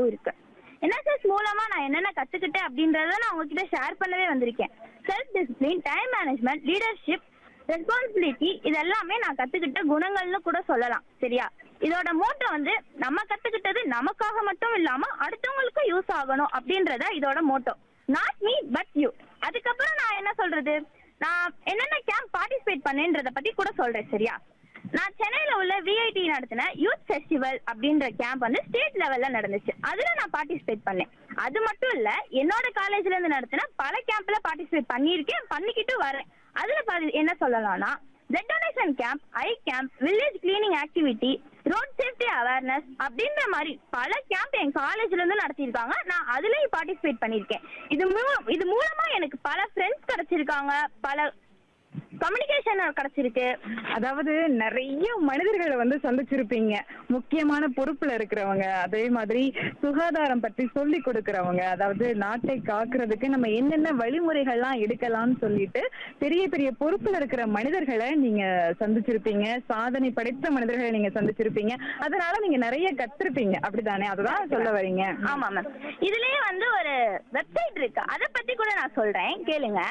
யூஸ்ஃபுல்லாகவும் இருக்கு என்எஸ்எஸ் மூலமா நான் என்னென்ன கத்துக்கிட்டேன் அப்படின்றத நான் உங்ககிட்ட ஷேர் பண்ணவே வந்திருக்கேன் self discipline time management leadership responsibility இது எல்லாமே நான் கத்துக்கிட்ட குணங்கள்னு கூட சொல்லலாம் சரியா இதோட மோட்டோ வந்து நம்ம கத்துக்கிட்டது நமக்காக மட்டும் இல்லாம அடுத்தவங்களுக்கும் யூஸ் ஆகணும் அப்படின்றத இதோட motto not me but you அதுக்கப்புறம் நான் என்ன சொல்றது நான் என்னென்ன கேம்ப் பார்ட்டிசிபேட் பண்ணேன்றத பத்தி கூட சொல்றேன் சரியா நான் சென்னையில உள்ள விஐடி நடத்தின யூத் ஃபெஸ்டிவல் அப்படின்ற கேம்ப் வந்து ஸ்டேட் லெவல்ல நடந்துச்சு அதுல நான் பார்ட்டிசிபேட் பண்ணேன் அது மட்டும் இல்ல என்னோட காலேஜ்ல இருந்து நடத்தின பல கேம்ப்ல பார்ட்டிசிபேட் பண்ணியிருக்கேன் பண்ணிக்கிட்டு வரேன் அதுல பாதி என்ன சொல்லலாம்னா blood donation camp eye camp village cleaning activity road safety awareness அப்படின்ற மாதிரி பல கேம்ப் என் காலேஜ்ல இருந்து நடத்தியிருக்காங்க நான் அதுலயும் பார்ட்டிசிபேட் பண்ணியிருக்கேன் இது மூ- இது மூலமா எனக்கு பல ஃப்ரெண்ட்ஸ் கிடைச்சிருக்காங்க பல கம்யூனிகேஷன் கிடைச்சிருக்கு அதாவது நிறைய மனிதர்களை வந்து சந்திச்சிருப்பீங்க முக்கியமான பொறுப்புல இருக்கிறவங்க அதே மாதிரி சுகாதாரம் பற்றி சொல்லி கொடுக்கறவங்க அதாவது நாட்டை காக்குறதுக்கு நம்ம என்னென்ன வழிமுறைகள்லாம் எடுக்கலாம்னு சொல்லிட்டு பெரிய பெரிய பொறுப்புல இருக்கிற மனிதர்களை நீங்க சந்திச்சிருப்பீங்க சாதனை படைத்த மனிதர்களை நீங்க சந்திச்சிருப்பீங்க அதனால நீங்க நிறைய கத்திருப்பீங்க அப்படிதானே அதுதான் சொல்ல வரீங்க ஆமா மேம் இதுலயே வந்து ஒரு வெப்சைட் இருக்கு அத பத்தி கூட நான் சொல்றேன் கேளுங்க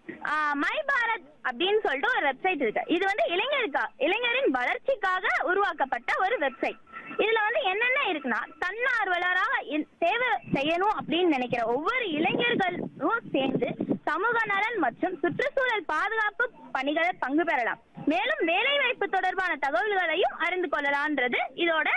மை பாரத் அப்படின்னு சொல்லிட்டு ஒரு வெப்சைட் இருக்கு இது வந்து இளைஞருக்கா இளைஞரின் வளர்ச்சிக்காக உருவாக்கப்பட்ட ஒரு வெப்சைட் இதுல வந்து என்னென்ன இருக்குன்னா தன்னார்வலராக இன்- சேவை செய்யணும் அப்படின்னு நினைக்கிற ஒவ்வொரு இளைஞர்களும் சேர்ந்து சமூக நலன் மற்றும் சுற்றுச்சூழல் பாதுகாப்பு பணிகளில் பங்கு பெறலாம் மேலும் வேலைவாய்ப்பு தொடர்பான தகவல்களையும் அறிந்து கொள்ளலாம்ன்றது இதோட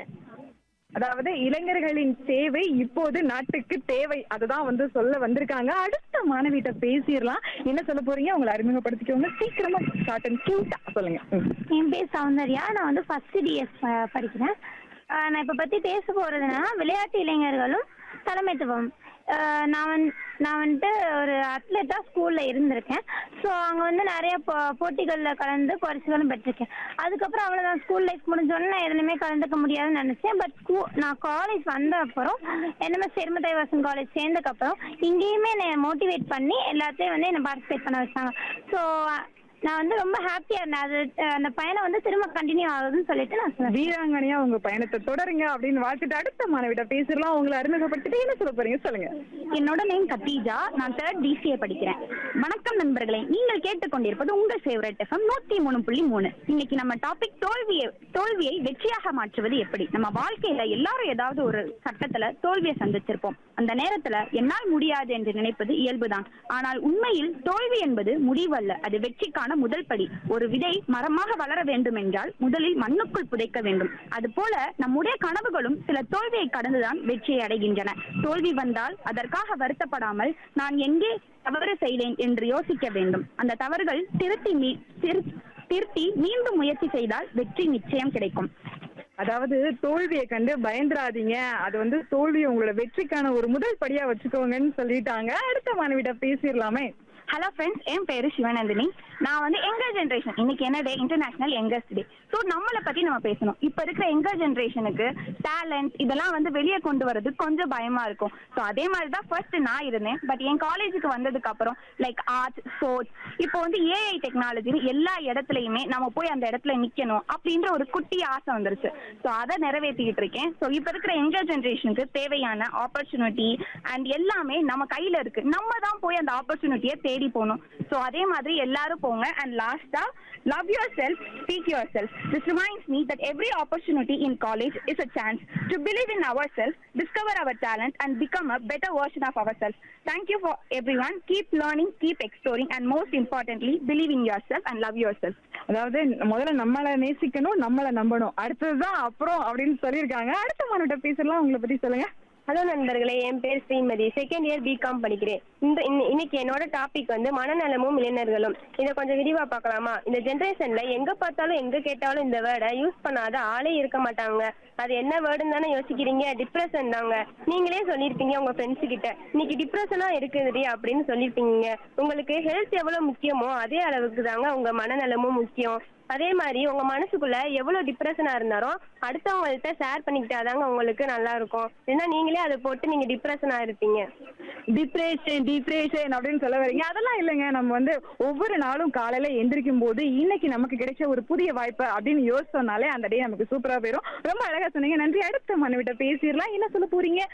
அதாவது இளைஞர்களின் சேவை இப்போது நாட்டுக்கு தேவை அதுதான் வந்து சொல்ல வந்திருக்காங்க அடுத்த மாணவிட்ட பேசிடலாம் என்ன சொல்ல போறீங்க உங்களை அறிமுகப்படுத்திக்கோங்க சீக்கிரமா ஷார்ட் அண்ட் கியூட்டா சொல்லுங்க ம். என் பேர் சௌந்தர்யா நான் வந்து ஃபர்ஸ்ட் டிஎஸ் படிக்கிறேன் ஆஹ் நான் இப்போ பற்றி பேச போகிறதுனா விளையாட்டு இளைஞர்களும் தலைமைத்துவம் ஆஹ் நான் வந்து நான் வந்துட்டு ஒரு அத்லெட்டாக ஸ்கூலில் இருந்திருக்கேன் ஸோ அங்கே வந்து நிறைய போ போட்டிகளில் கலந்து பரிசுகளும் பெற்றிருக்கேன் அதுக்கப்புறம் அவ்வளோதான் ஸ்கூல் லைஃப் முடிஞ்சோடனே நான் எதுலையுமே கலந்துக்க முடியாதுன்னு நினச்சேன் பட் ஸ்கூ நான் காலேஜ் வந்த அப்புறம் என்எம்எஸ் செருமதைவாசன் காலேஜ் சேர்ந்தக்கப்புறம் இங்கேயுமே என்னை மோட்டிவேட் பண்ணி எல்லாத்தையும் வந்து என்னை பார்ட்டிசிபேட் பண்ண வச்சாங்க ஸோ நான் வந்து ரொம்ப ஹாப்பியா இருந்தேன் அது அஹ், அந்த பயணம் வந்து திரும்ப கண்டினியூ ஆகுதுன்னு சொல்லிட்டு நான் சொல்றேன் வீராங்கனையா உங்க பயணத்தை தொடருங்க அப்படின்னு வாழ்த்துட்டு அடுத்த மாணவிட்ட பேசிடலாம் உங்களை அறிமுகப்படுத்திட்டு என்ன சொல்ல போறீங்க சொல்லுங்க என்னோட நேம் கத்தீஜா நான் தேர்ட் டிசிஏ படிக்கிறேன் வணக்கம் நண்பர்களே நீங்கள் கேட்டுக்கொண்டிருப்பது உங்கள் ஃபேவரட் எஃப்எம் நூத்தி மூணு புள்ளி மூணு இன்னைக்கு நம்ம டாபிக் தோல்வியை தோல்வியை வெற்றியாக மாற்றுவது எப்படி நம்ம வாழ்க்கையில எல்லாரும் ஏதாவது ஒரு கட்டத்துல தோல்வியை சந்திச்சிருப்போம் அந்த நேரத்துல என்னால் முடியாது என்று நினைப்பது இயல்புதான் ஆனால் உண்மையில் தோல்வி என்பது முடிவல்ல அது வெற்றிக்கான முதல் படி ஒரு விதை மரமாக வளர வேண்டும் என்றால் முதலில் மண்ணுக்குள் புதைக்க வேண்டும் அதுபோல நம்முடைய கனவுகளும் சில தோல்வியை கடந்துதான் வெற்றியை அடைகின்றன தோல்வி வந்தால் அதற்காக வருத்தப்படாமல் நான் எங்கே தவறு செய்தேன் என்று யோசிக்க வேண்டும் அந்த தவறுகள் திருத்தி மீ- திரு- திருத்தி மீண்டும் முயற்சி செய்தால் வெற்றி நிச்சயம் கிடைக்கும் அதாவது தோல்வியை கண்டு பயந்துராதீங்க அது வந்து தோல்வியை உங்களோட வெற்றிக்கான ஒரு முதல் படியா வச்சுக்கோங்கன்னு சொல்லிட்டாங்க அடுத்த மாணவிட்ட பேசிடலாமே ஹலோ ஃப்ரெண்ட்ஸ் என் பேரு சிவநந்தினி நான் வந்து எங்கர் ஜென்ரேஷன் இன்னைக்கு என்ன day international youngest day so நம்மளை பத்தி நம்ம பேசணும் இப்போ இருக்கிற எங்கர் ஜென்ரேஷனுக்கு டேலண்ட் இதெல்லாம் வந்து வெளியே கொண்டு வரது கொஞ்சம் பயமா இருக்கும் ஸோ அதே மாதிரி தான் ஃபர்ஸ்ட் நான் இருந்தேன் பட் என் காலேஜுக்கு வந்ததுக்கு அப்புறம் லைக் ஆர்ட்ஸ் ஸ்போர்ட்ஸ் இப்போ வந்து ஏஐ டெக்னாலஜின்னு எல்லா இடத்துலையுமே நம்ம போய் அந்த இடத்துல நிக்கணும் அப்படின்ற ஒரு குட்டி ஆசை வந்துருச்சு ஸோ அதை நிறைவேற்றிக்கிட்டு இருக்கேன் ஸோ இப்போ இருக்கிற எங்கர் ஜென்ரேஷனுக்கு தேவையான ஆப்பர்ச்சுனிட்டி அண்ட் எல்லாமே நம்ம கையில இருக்கு நம்ம தான் போய் அந்த ஆப்பர்ச்சுனிட்டியை தேடி போகணும் ஸோ அதே மாதிரி எல்லாரும் போங்க அண்ட் லாஸ்டா love yourself speak yourself this reminds me that every opportunity in college is a chance to believe in ourself discover our talent and become a better version of ourself thank you for everyone keep learning keep exploring and most importantly believe in yourself and love yourself அதாவது முதல்ல நம்மள நேசிக்கணும் நம்மள நம்பணும் அடுத்ததுதான் அப்புறம் அப்படின்னு சொல்லியிருக்காங்க அடுத்த மாணவிட்ட பேசிடலாம் உங்களை பத்தி சொல்லுங்க ஹலோ நண்பர்களே என் பேர் ஸ்ரீமதி செகண்ட் இயர் பிகாம் படிக்கிறேன் இந்த இன்ன- இன்னைக்கு என்னோட டாபிக் வந்து மனநலமும் இளைஞர்களும் இதை கொஞ்சம் விரிவா பார்க்கலாமா இந்த ஜென்ரேஷன்ல எங்க பார்த்தாலும் எங்க கேட்டாலும் இந்த வேர்டை யூஸ் பண்ணாத ஆளே இருக்க மாட்டாங்க அது என்ன வேர்டுன்னு தானே யோசிக்கிறீங்க டிப்ரெஷன் தாங்க நீங்களே சொல்லியிருப்பீங்க உங்க ஃப்ரெண்ட்ஸ் கிட்ட இன்னைக்கு டிப்ரெஷனா இருக்குதுடி அப்படின்னு சொல்லியிருப்பீங்க உங்களுக்கு ஹெல்த் எவ்வளவு முக்கியமோ அதே அளவுக்கு தாங்க உங்க மனநலமும் முக்கியம் அதே மாதிரி உங்க மனசுக்குள்ள எவ்வளவு டிப்ரெஷனா இருந்தாலும் அடுத்தவங்கள்ட்ட ஷேர் பண்ணிக்கிட்டாதாங்க உங்களுக்கு நல்லா இருக்கும் ஏன்னா நீங்களே அதை போட்டு நீங்க டிப்ரெஷனா இருப்பீங்க டிப்ரெஷன் டிப்ரெஷன் அப்படின்னு சொல்ல வரீங்க அதெல்லாம் இல்லைங்க நம்ம வந்து ஒவ்வொரு நாளும் காலையில எந்திரிக்கும் போது இன்னைக்கு நமக்கு கிடைச்ச ஒரு புதிய வாய்ப்பு அப்படின்னு யோசிச்சோம்னாலே அந்த டே நமக்கு சூப்பரா போயிடும் ரொம்ப அழகா சொன்னீங்க நன்றி அடுத்த மனுவிட்ட பேசிடலாம் என்ன சொல்ல போறீங்க